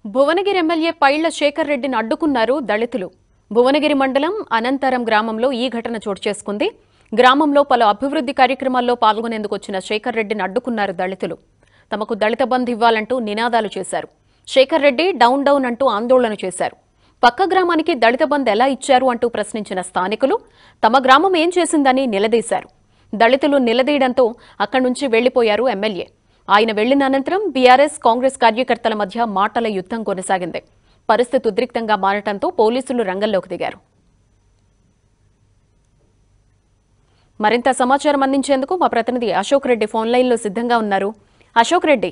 Bhuvanagiri MLA పైళ్ల Shekhar రెడ్డిని అడ్డుకున్నారు దళితులు భువనగిరి మండలం అనంతరం గ్రామంలో ఈ ఘటన చోటు చేసుకుంది గ్రామంలో పలు అభివృద్ధి కార్యక్రమాల్లో పాల్గొనేందుకు వచ్చిన శేఖర్ రెడ్డిని అడ్డుకున్నారు దళితులు తమకు దళిత బంధు ఇవ్వాలంటూ నినాదాలు చేశారు శేఖర్ రెడ్డి డౌన్ డౌన్ అంటూ ఆందోళన చేశారు పక్క గ్రామానికి దళిత బంధు ఎలా ఇచ్చారు అంటూ ప్రశ్నించిన స్థానికులు తమ గ్రామం ఏం చేసిందని నిలదీశారు దళితులు నిలదీయడంతో అక్కడి నుంచి వెళ్లిపోయారు ఎమ్మెల్యే ఆయన వెళ్లిన అనంతరం బీఆర్ఎస్ కాంగ్రెస్ కార్యకర్తల మధ్య మాటల యుద్ధం కొనసాగింది పరిస్థితి ఉద్రిక్తంగా మారటంతో పోలీసులు రంగంలోకి దిగారు మరింత సమాచారం అందించేందుకు మా ప్రతినిధి అశోక్ రెడ్డి ఫోన్ లైన్లో సిద్ధంగా ఉన్నారు అశోక్ రెడ్డి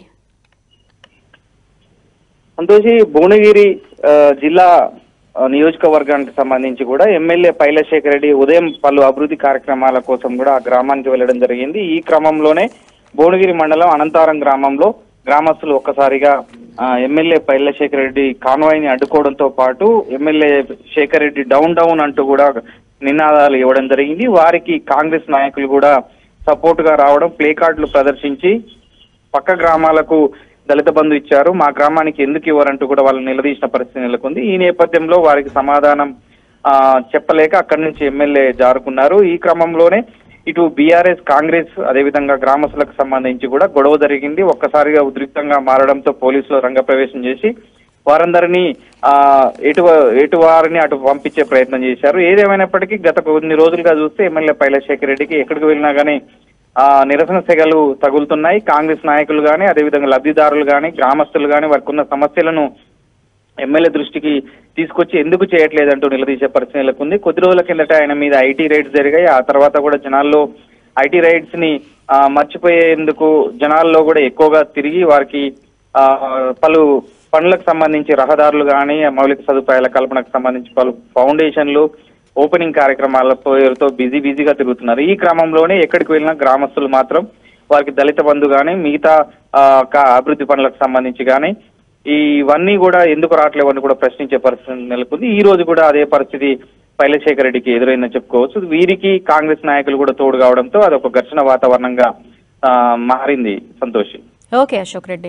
సంతోషి భువనగిరి ఆ, జిల్లా ఆ, నియోజకవర్గానికి సంబంధించి కూడా ఎమ్మెల్యే పైలశేఖర్ రెడ్డి ఉదయం పలు అభివృద్ధి కార్యక్రమాల కోసం కూడా ఆ గ్రామానికి వెళ్ళడం జరిగింది ఈ క్రమంలోనే భువనగిరి మండలం అనంతారం గ్రామంలో గ్రామస్తులు ఒక్కసారిగా ఆ, ఎమ్మెల్యే పైలశేఖర్ రెడ్డి కాన్వాయ్ ని అడ్డుకోవడంతో పాటు MLA Shekhar Reddy down down అంటూ కూడా నినాదాలు ఇవ్వడం జరిగింది వారికి కాంగ్రెస్ నాయకులు కూడా సపోర్ట్ గా రావడం ప్లే కార్డులు ప్రదర్శించి పక్క గ్రామాలకు దళిత బంధు ఇచ్చారు మా గ్రామానికి ఎందుకు ఇవ్వరంటూ కూడా వాళ్ళు నిలదీసిన పరిస్థితి నెలకొంది ఈ నేపథ్యంలో వారికి సమాధానం ఆ, చెప్పలేక అక్కడి నుంచి ఎమ్మెల్యే జారుకున్నారు ఈ క్రమంలోనే ఇటు బీఆర్ఎస్ కాంగ్రెస్ అదేవిధంగా గ్రామస్తులకు సంబంధించి కూడా గొడవ జరిగింది ఒక్కసారిగా ఉద్రిక్తంగా మారడంతో పోలీసులు రంగప్రవేశం చేసి వారందరినీ ఆ ఎటు ఎటు వారిని అటు పంపించే ప్రయత్నం చేశారు ఏదేమైనప్పటికీ గత కొన్ని రోజులుగా చూస్తే ఎమ్మెల్యే పైలశేఖర్ రెడ్డికి ఎక్కడికి వెళ్ళినా కానీ ఆ నిరసన సెగలు తగులుతున్నాయి కాంగ్రెస్ నాయకులు కానీ అదేవిధంగా లబ్ధిదారులు కానీ గ్రామస్తులు కానీ వారికి ఉన్న సమస్యలను ఎమ్మెల్యే దృష్టికి తీసుకొచ్చి ఎందుకు చేయట్లేదంటూ నిలదీసే పరిస్థితి నెలకొంది కొద్ది రోజుల కిందట ఆయన మీద ఐటీ రైడ్స్ జరిగాయి ఆ తర్వాత కూడా జనాల్లో ఐటీ రైడ్స్ ని ఆ, మర్చిపోయేందుకు జనాల్లో కూడా ఎక్కువగా తిరిగి వారికి ఆ, పలు పనులకు సంబంధించి రహదారులు కానీ మౌలిక సదుపాయాల కల్పనకు సంబంధించి పలు ఫౌండేషన్లు ఓపెనింగ్ కార్యక్రమాల పేరుతో బిజీ బిజీగా తిరుగుతున్నారు ఈ క్రమంలోనే ఎక్కడికి వెళ్ళినా గ్రామస్తులు మాత్రం వారికి దళిత బంధు కానీ మిగతా ఆ, క- అభివృద్ధి పనులకు సంబంధించి కానీ ఇవన్నీ కూడా ఎందుకు రావట్లేవని కూడా ప్రశ్నించే పరిస్థితి నెలకొంది ఈ రోజు కూడా అదే పరిస్థితి పైలశేఖర్ రెడ్డికి ఎదురైందని చెప్పుకోవచ్చు వీరికి కాంగ్రెస్ నాయకులు కూడా తోడు కావడంతో అది ఒక ఘర్షణ వాతావరణంగా ఆ, మారింది సంతోషి ఓకే అశోక్ రెడ్డి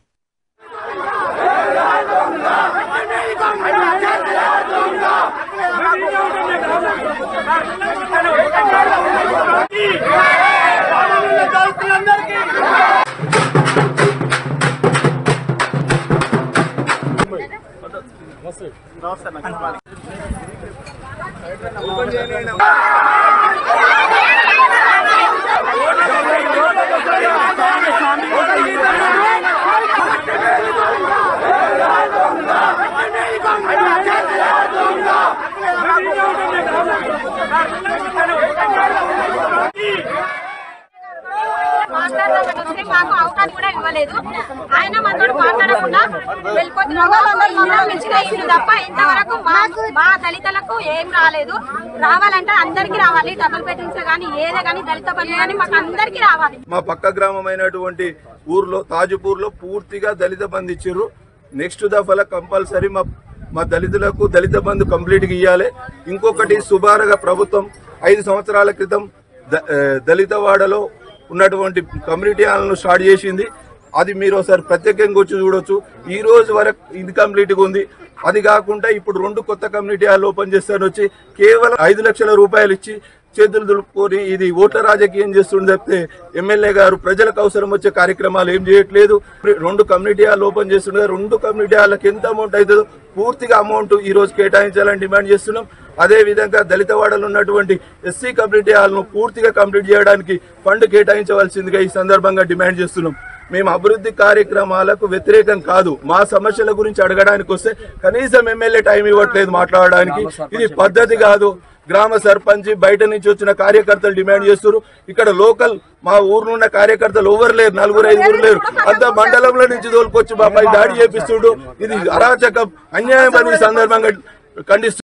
మాట్లాడదామని మాకు అవకాశం కూడా ఇవ్వలేదు ఆయన మాతో మాట్లాడకుండా వెళ్ళిపోతున్నాం ఇల్లు తప్ప ఇంతవరకు మాకు మా దళితులకు ఏం రాలేదు రావాలంటే అందరికీ రావాలి డబుల్ బెడ్రూమ్స్ కానీ ఏదే కానీ దళిత బంధు కానీ మాకు అందరికీ రావాలి మా పక్క గ్రామమైనటువంటి ఊర్లో తాజుపూర్లో పూర్తిగా దళిత బంధు ఇచ్చిర్రు నెక్స్ట్ దఫల కంపల్సరీ మా మా దళితులకు దళిత బంధు కంప్లీట్ గా ఇవ్వాలి ఇంకొకటి సుమారుగా ప్రభుత్వం ఐదు సంవత్సరాల క్రితం ద- ఆ, దళిత వాడలో ఉన్నటువంటి కమ్యూనిటీ హాల్ను స్టార్ట్ చేసింది అది మీరు ఒకసారి ప్రత్యేకంగా వచ్చి చూడొచ్చు ఈ రోజు వరకు ఇన్కంప్లీట్ గా ఉంది అది కాకుండా ఇప్పుడు రెండు కొత్త కమ్యూనిటీ హాల్ ఓపెన్ చేస్తాను వచ్చి కేవలం ఐదు లక్షల రూపాయలు ఇచ్చి చేతులు దులుపుకొని ఇది ఓట్ల రాజకీయం చేస్తుండే తప్పితే ఎమ్మెల్యే గారు ప్రజలకు అవసరం వచ్చే కార్యక్రమాలు ఏం చేయట్లేదు రెండు కమ్యూనిటీ హాల్ ఓపెన్ చేస్తుండే రెండు కమ్యూనిటీ హాల్కి ఎంత అమౌంట్ అవుతుందో పూర్తిగా అమౌంట్ ఈ రోజు కేటాయించాలని డిమాండ్ చేస్తున్నాం అదే విధంగా దళిత వాడలు ఉన్నటువంటి ఎస్సీ కమ్యూనిటీ హాల్ను పూర్తిగా కంప్లీట్ చేయడానికి ఫండ్ కేటాయించవలసిందిగా ఈ సందర్భంగా డిమాండ్ చేస్తున్నాం మేము అభివృద్ధి కార్యక్రమాలకు వ్యతిరేకం కాదు మా సమస్యల గురించి అడగడానికి వస్తే కనీసం ఎమ్మెల్యే టైం ఇవ్వట్లేదు మాట్లాడడానికి ఇది పద్ధతి కాదు గ్రామ సర్పంచ్ బయట నుంచి వచ్చిన కార్యకర్తలు డిమాండ్ చేస్తారు ఇక్కడ లోకల్ మా ఊరు ఉన్న కార్యకర్తలు ఎవరు లేరు నలుగురు ఐదుగురు లేరు అంత మండలంలో నుంచి తోలుకొచ్చి మాపై దాడి చేపిస్తుడు ఇది అరాచకం అన్యాయం అని ఈ సందర్భంగా ఖండిస్తూ